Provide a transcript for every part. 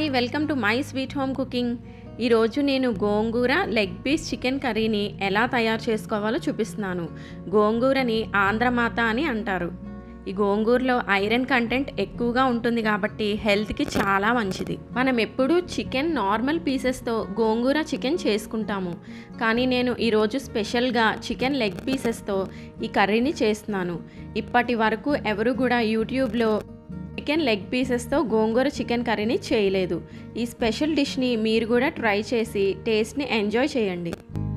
hi welcome to my sweet home cooking ఈరోజు నేను గోంగూర leg piece chicken కర్రీని ఎలా తయారు చేసుకోవాలో చూపిస్తున్నాను గోంగూరని ఆంధ్రమాత అని అంటారు ఈ గోంగూరలో ఐరన్ కంటెంట్ ఎక్కువగా ఉంటుంది కాబట్టి హెల్త్కి చాలా మంచిది మనం ఎప్పుడూ చికెన్ నార్మల్ పీసెస్తో గోంగూర చికెన్ చేసుకుంటాము కానీ నేను ఈరోజు స్పెషల్గా చికెన్ లెగ్ పీసెస్తో ఈ కర్రీని చేస్తున్నాను ఇప్పటి వరకు ఎవరు కూడా యూట్యూబ్లో చికెన్ లెగ్ పీసెస్తో గోంగూర చికెన్ కర్రీని చేయలేదు ఈ స్పెషల్ డిష్ని మీరు కూడా ట్రై చేసి టేస్ట్ని ఎంజాయ్ చేయండి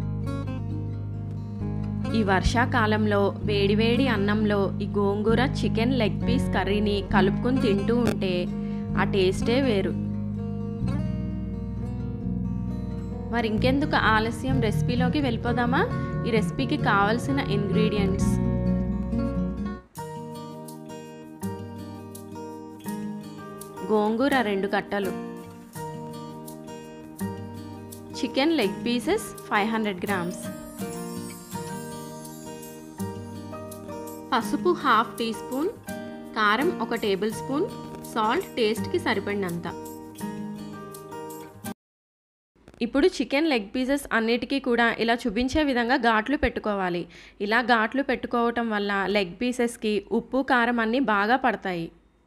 ఈ వర్షాకాలంలో వేడివేడి అన్నంలో ఈ గోంగూర చికెన్ లెగ్ పీస్ కర్రీని కలుపుకొని తింటూ ఉంటే ఆ టేస్టే వేరు మరి ఇంకెందుకు ఆలస్యం రెసిపీలోకి వెళ్ళిపోదామా ఈ రెసిపీకి కావలసిన ఇంగ్రీడియంట్స్ గోంగూర రెండు కట్టలు chicken leg pieces five hundred grams పసుపు హాఫ్ టీ స్పూన్ కారం ఒక టేబుల్ స్పూన్ సాల్ట్ టేస్ట్కి సరిపడినంత ఇప్పుడు చికెన్ లెగ్ పీసెస్ అన్నిటికీ కూడా ఇలా చూపించే విధంగా ఘాట్లు పెట్టుకోవాలి ఇలా ఘాట్లు పెట్టుకోవటం వల్ల లెగ్ పీసెస్కి ఉప్పు కారం అన్నీ బాగా పడతాయి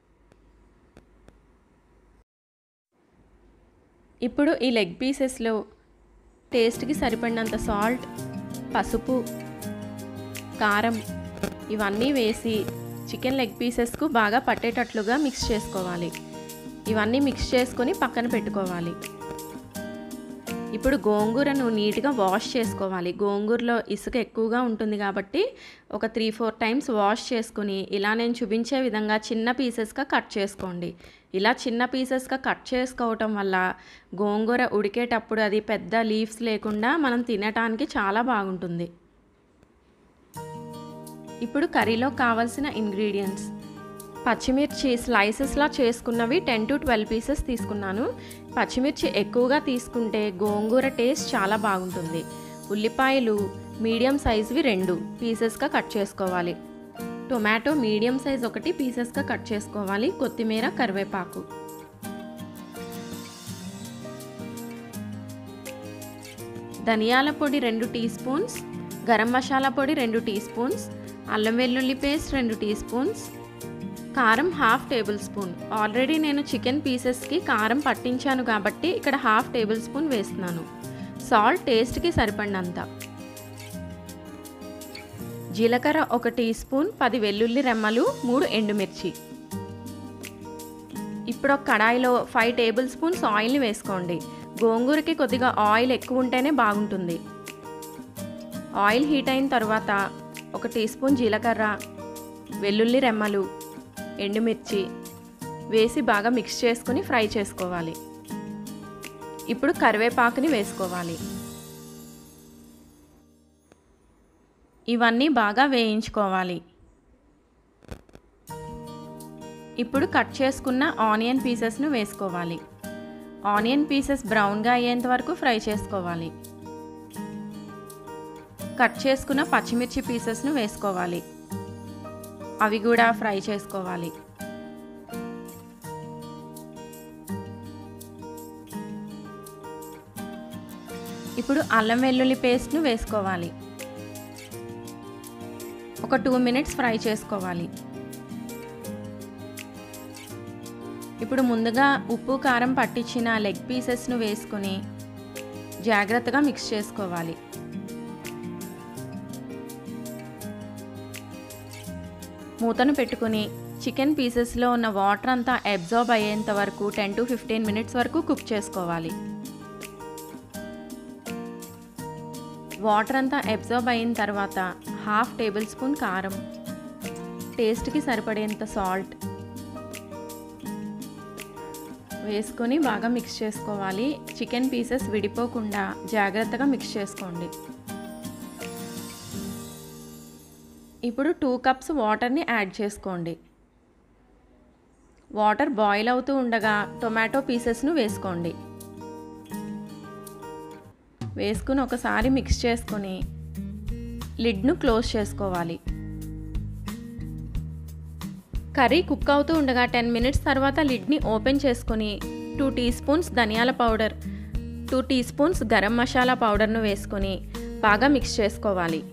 ఇప్పుడు ఈ లెగ్ పీసెస్లో టేస్ట్కి సరిపడినంత సాల్ట్ పసుపు కారం ఇవన్నీ వేసి చికెన్ లెగ్ పీసెస్కు బాగా పట్టేటట్లుగా మిక్స్ చేసుకోవాలి ఇవన్నీ మిక్స్ చేసుకొని పక్కన పెట్టుకోవాలి ఇప్పుడు గోంగూరను నీట్గా వాష్ చేసుకోవాలి గోంగూరలో ఇసుక ఎక్కువగా ఉంటుంది కాబట్టి ఒక త్రీ ఫోర్ టైమ్స్ వాష్ చేసుకుని ఇలా నేను చూపించే విధంగా చిన్న పీసెస్గా కట్ చేసుకోండి ఇలా చిన్న పీసెస్గా కట్ చేసుకోవటం వల్ల గోంగూర ఉడికేటప్పుడు అది పెద్ద లీవ్స్ లేకుండా మనం తినటానికి చాలా బాగుంటుంది ఇప్పుడు కర్రీలో కావాల్సిన ఇంగ్రీడియంట్స్ పచ్చిమిర్చి స్లైసెస్లా చేసుకున్నవి టెన్ టు ట్వెల్వ్ పీసెస్ తీసుకున్నాను పచ్చిమిర్చి ఎక్కువగా తీసుకుంటే గోంగూర టేస్ట్ చాలా బాగుంటుంది ఉల్లిపాయలు మీడియం సైజ్వి రెండు పీసెస్గా కట్ చేసుకోవాలి టొమాటో మీడియం సైజ్ ఒకటి పీసెస్గా కట్ చేసుకోవాలి కొత్తిమీర కరివేపాకు ధనియాల పొడి రెండు టీ స్పూన్స్ గరం మసాలా పొడి రెండు టీ స్పూన్స్ అల్లం వెల్లుల్లి పేస్ట్ రెండు టీ స్పూన్స్ కారం హాఫ్ టేబుల్ స్పూన్ ఆల్రెడీ నేను చికెన్ పీసెస్కి కారం పట్టించాను కాబట్టి ఇక్కడ హాఫ్ టేబుల్ స్పూన్ వేస్తున్నాను సాల్ట్ టేస్ట్కి సరిపడినంత జీలకర్ర ఒక టీ స్పూన్ పది వెల్లుల్లి రెమ్మలు మూడు ఎండుమిర్చి ఇప్పుడు ఒక కడాయిలో ఫైవ్ టేబుల్ స్పూన్స్ ఆయిల్ని వేసుకోండి గోంగూరకి కొద్దిగా ఆయిల్ ఎక్కువ ఉంటేనే బాగుంటుంది ఆయిల్ హీట్ అయిన తర్వాత ఒక టీ స్పూన్ జీలకర్ర వెల్లుల్లి రెమ్మలు ఎండుమిర్చి వేసి బాగా మిక్స్ చేసుకుని ఫ్రై చేసుకోవాలి ఇప్పుడు కరివేపాకుని వేసుకోవాలి ఇవన్నీ బాగా వేయించుకోవాలి ఇప్పుడు కట్ చేసుకున్న ఆనియన్ పీసెస్ను వేసుకోవాలి ఆనియన్ పీసెస్ బ్రౌన్గా అయ్యేంత వరకు ఫ్రై చేసుకోవాలి కట్ చేసుకున్న పచ్చిమిర్చి పీసెస్ను వేసుకోవాలి అవి కూడా ఫ్రై చేసుకోవాలి ఇప్పుడు అల్లం వెల్లుల్లి పేస్ట్ను వేసుకోవాలి ఒక టూ మినిట్స్ ఫ్రై చేసుకోవాలి ఇప్పుడు ముందుగా ఉప్పు కారం పట్టించిన లెగ్ పీసెస్ను వేసుకొని జాగ్రత్తగా మిక్స్ చేసుకోవాలి మూతను పెట్టుకుని చికెన్ పీసెస్లో ఉన్న వాటర్ అంతా అబ్జార్బ్ అయ్యేంత వరకు టెన్ టు ఫిఫ్టీన్ మినిట్స్ వరకు కుక్ చేసుకోవాలి వాటర్ అంతా అబ్జార్బ్ అయిన తర్వాత హాఫ్ టేబుల్ స్పూన్ కారం టేస్ట్కి సరిపడేంత సాల్ట్ వేసుకొని బాగా మిక్స్ చేసుకోవాలి చికెన్ పీసెస్ విడిపోకుండా జాగ్రత్తగా మిక్స్ చేసుకోండి ఇప్పుడు టూ కప్స్ వాటర్ని యాడ్ చేసుకోండి వాటర్ బాయిల్ అవుతూ ఉండగా టొమాటో పీసెస్ను వేసుకోండి వేసుకుని ఒకసారి మిక్స్ చేసుకొని లిడ్ను క్లోజ్ చేసుకోవాలి కర్రీ కుక్ అవుతూ ఉండగా టెన్ మినిట్స్ తర్వాత లిడ్ని ఓపెన్ చేసుకొని టూ టీ స్పూన్స్ ధనియాల powder two teaspoons garam masala పౌడర్ను వేసుకొని బాగా మిక్స్ చేసుకోవాలి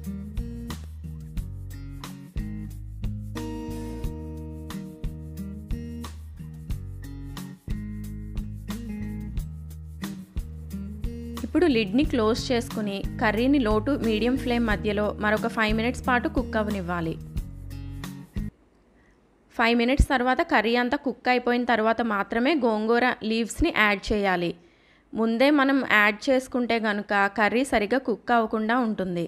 ఇప్పుడు లిడ్ని క్లోజ్ చేసుకుని కర్రీని లో టు మీడియం ఫ్లేమ్ మధ్యలో మరొక ఫైవ్ మినిట్స్ పాటు కుక్ అవ్వనివ్వాలి ఫైవ్ మినిట్స్ తర్వాత కర్రీ అంతా కుక్ అయిపోయిన తర్వాత మాత్రమే గోంగూర లీవ్స్ని యాడ్ చేయాలి ముందే మనం యాడ్ చేసుకుంటే కనుక కర్రీ సరిగ్గా కుక్ అవ్వకుండా ఉంటుంది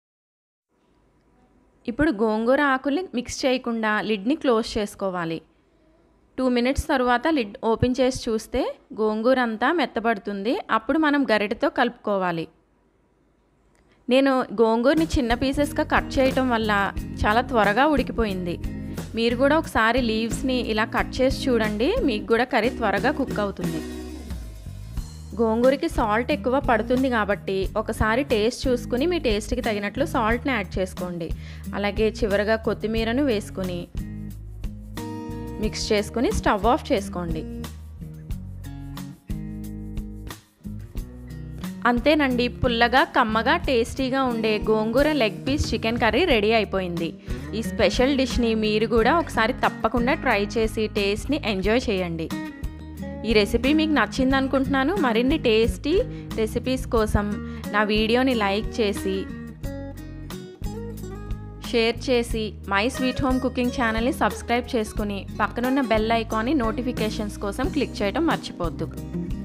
ఇప్పుడు గోంగూర ఆకుల్ని మిక్స్ చేయకుండా లిడ్ని క్లోజ్ చేసుకోవాలి టూ మినిట్స్ తర్వాత లిడ్ ఓపెన్ చేసి చూస్తే గోంగూర అంతా మెత్తబడుతుంది అప్పుడు మనం గరిటెతో కలుపుకోవాలి నేను గోంగూరని చిన్న పీసెస్గా కట్ చేయటం వల్ల చాలా త్వరగా ఉడికిపోయింది మీరు కూడా ఒకసారి లీవ్స్ని ఇలా కట్ చేసి చూడండి మీకు కూడా కర్రీ త్వరగా కుక్ అవుతుంది గోంగూరకి సాల్ట్ ఎక్కువ పడుతుంది కాబట్టి ఒకసారి టేస్ట్ చూసుకుని మీ టేస్ట్కి తగినట్లు సాల్ట్ని యాడ్ చేసుకోండి అలాగే చివరగా కొత్తిమీరను వేసుకుని మిక్స్ చేసుకుని స్టవ్ ఆఫ్ చేసుకోండి అంతేనండి పుల్లగా కమ్మగా టేస్టీగా ఉండే gongura leg piece chicken curry ready అయిపోయింది ఈ స్పెషల్ డిష్ని మీరు కూడా ఒకసారి తప్పకుండా ట్రై చేసి టేస్ట్ని ఎంజాయ్ చేయండి ఈ రెసిపీ మీకు నచ్చింది అనుకుంటున్నాను మరిన్ని టేస్టీ రెసిపీస్ కోసం నా వీడియోని లైక్ చేసి షేర్ చేసి మై స్వీట్ హోమ్ కుకింగ్ ఛానల్ని సబ్స్క్రైబ్ చేసుకుని పక్కనున్న బెల్ ఐకాన్ని నోటిఫికేషన్స్ కోసం క్లిక్ చేయడం మర్చిపోద్దు